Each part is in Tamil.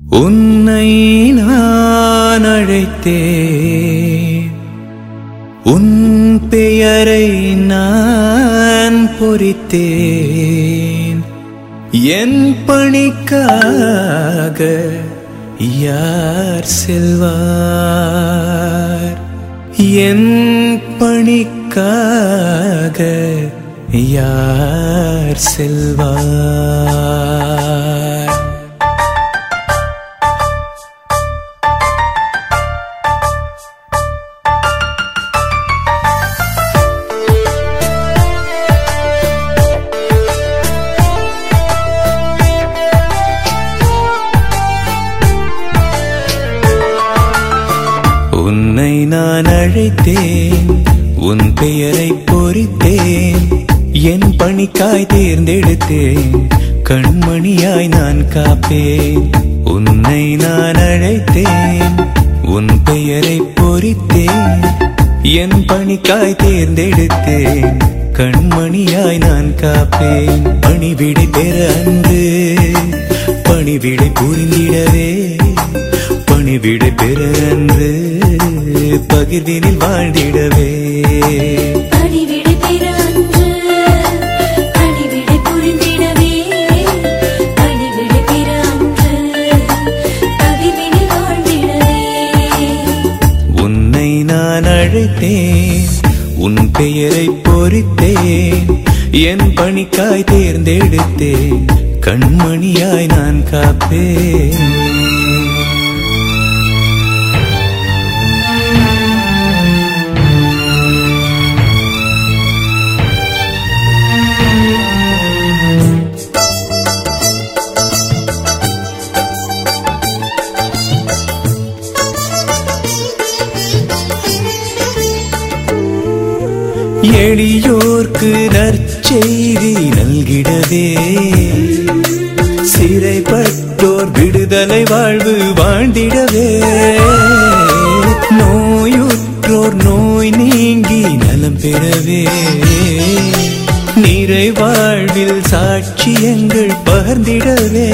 உன்னை நான் அழைத்தேன் உன் பெயரை நான் பொறித்தேன் என் பணிக்காக யார் செல்வார் என் பணிக்காக யார் செல்வார் உன்னை நான் அழைத்தேன் உன் பெயரை பொறித்தேன் என் பணிக்காய் தேர்ந்தெடுத்தேன் கண்மணியாய் நான் காப்பேன் உன்னை நான் அழைத்தேன் உன் பெயரை பொறித்தேன் என் பணிக்காய் தேர்ந்தெடுத்தேன் கண்மணியாய் நான் காப்பேன் பணிவிடை பெற அன்று பணிவிடை புரிந்திடவே பணிவிடை பெற அன்று பகிர்வினில் வாழ்ந்திடவே பணிவிடை பெற அன்று பணிவிடை புரிந்திடவே பணிவிடை பெற அன்று பகிர்வினில் வாழ்ந்திடவே உன்னை நான் அழைத்தேன் உன் பெயரை பொறித்தேன் என் பணிக்காய் தேர்ந்தெடுத்தேன் கண்மணியாய் நான் காப்பேன் எளியோர்க்கு நற்செய்தி நல்கிடவே சிறைப்பட்டோர் விடுதலை வாழ்வு வாழ்ந்திடவே நோயுற்றோர் நோய் நீங்கி நலம் பெறவே நிறை வாழ்வில் சாட்சியங்கள் பகிர்ந்திடவே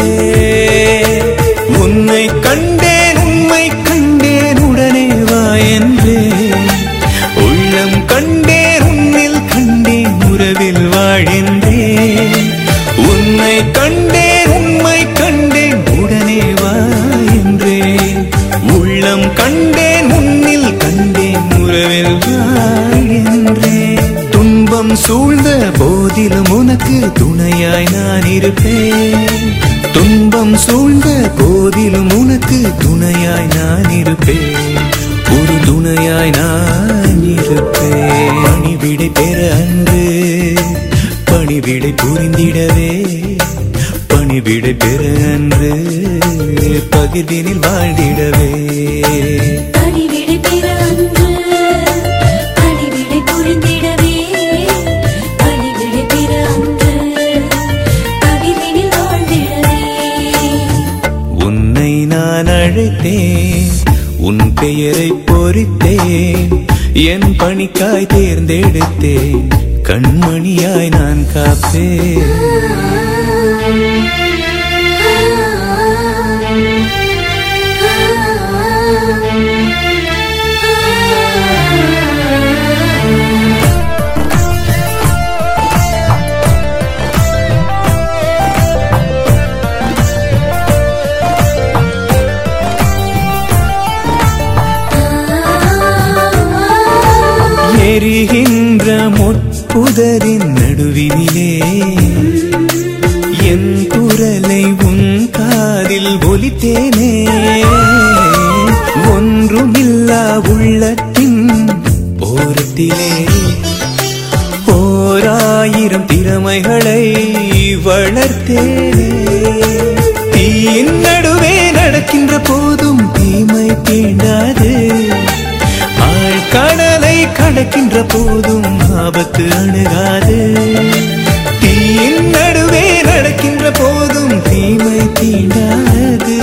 உன்னை கண்டேன் உண்மை கண்டேன் உடனே வா என்றேன் உள்ளம் கண்டேன் உன்னில் கண்டேன் உறவில் வாழ்கின்றேன் உன்னை கண்டேன் உண்மை கண்டேன் உடனே வா என்றேன் உள்ளம் கண்டேன் உன்னில் கண்டேன் உறவில் வாழ்கின்றேன் துன்பம் சூழ்ந்த போதிலும் உனக்கு துணையாய் நான் இருப்பேன் துன்பம் சூழ்ந்த போதிலும் உனக்கு துணையாய் நான் இருப்பேன் ஒரு துணையாய் நான் இருப்பேன் பணிவிடை பெற அன்று பணிவிடை புரிந்திடவே பணிவிடை பெற அன்று பகிர்வினில் வாழ்ந்திடவே பணிவிடை பெற அன்று பணிவிடை புரிந்திடவே பணிவிடை பெற அன்று பகிர்வினில் வாழ்ந்திடவே உன்னை நான் அழைத்தேன் உன் பெயரை பொறித்தேன் என் பணிக்காய் தேர்ந்தெடுத்தேன் கண்மணியாய் நான் காப்பேன் எரிகின்ற முட்புதரின் நடுவினிலே என் குரலை உன் காதில் ஒலித்தேனே ஒன்றுமில்லா உள்ளத்தின் ஓரத்திலே ஓராயிரம் திறமைகளை வளர்த்தேனே தீயின் நடுவே நடக்கின்ற போதும் தீமை தீண்டாது ஆழ்கடலை கடக்கின்ற போதும் ஆபத்து அணுகாது தீயின் நடுவே நடக்கின்ற போதும் தீமை தீண்டாது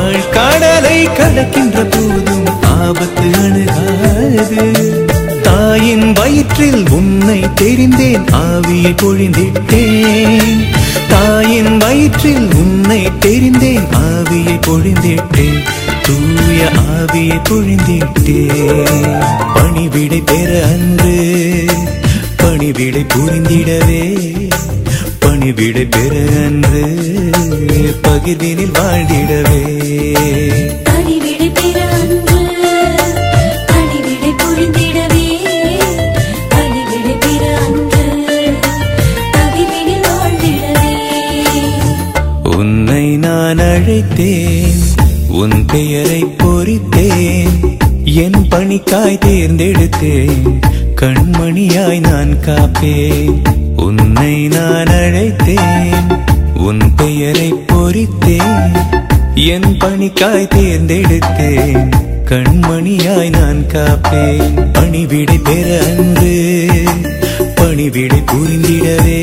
ஆழ்கடலை கடக்கின்ற போதும் ஆபத்து அணுகாது தாய் தாயின் வயிற்றில் உன்னை தெரிந்தேன் ஆவியை பொழிந்திட்டேன் தாயின் வயிற்றில் உன்னை தெரிந்தேன் ஆவியை பொழிந்திட்டேன் தூய ஆவியை பொழிந்திட்டேன் பணிவிடை பெற அன்று பணிவிடை புரிந்திடவே பணிவிடை பெற அன்று பகிர்வினில் வாழ்ந்திடவே பணிவிடை பெற அன்று பணிவிடை புரிந்திடவே பணிவிடை பெற அன்று பகிர்வினில் வாழ்ந்திடவே உன்னை நான் அழைத்தேன் உன் பெயரை பொறித்தேன் என் பணிக்காய் தேர்ந்தெடுத்தேன் கண்மணியாய் நான் காப்பேன் உன்னை நான் அழைத்தேன் உன் பெயரை பொறித்தேன் என் பணிக்காய் தேர்ந்தெடுத்தேன் கண்மணியாய் நான் காப்பேன் பணிவிடை பெற அன்று பணிவிடை புரிந்திடவே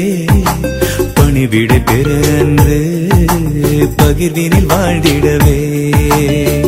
பணிவிடை பெற அன்று பகிர்வினில் வாழ்ந்திடவே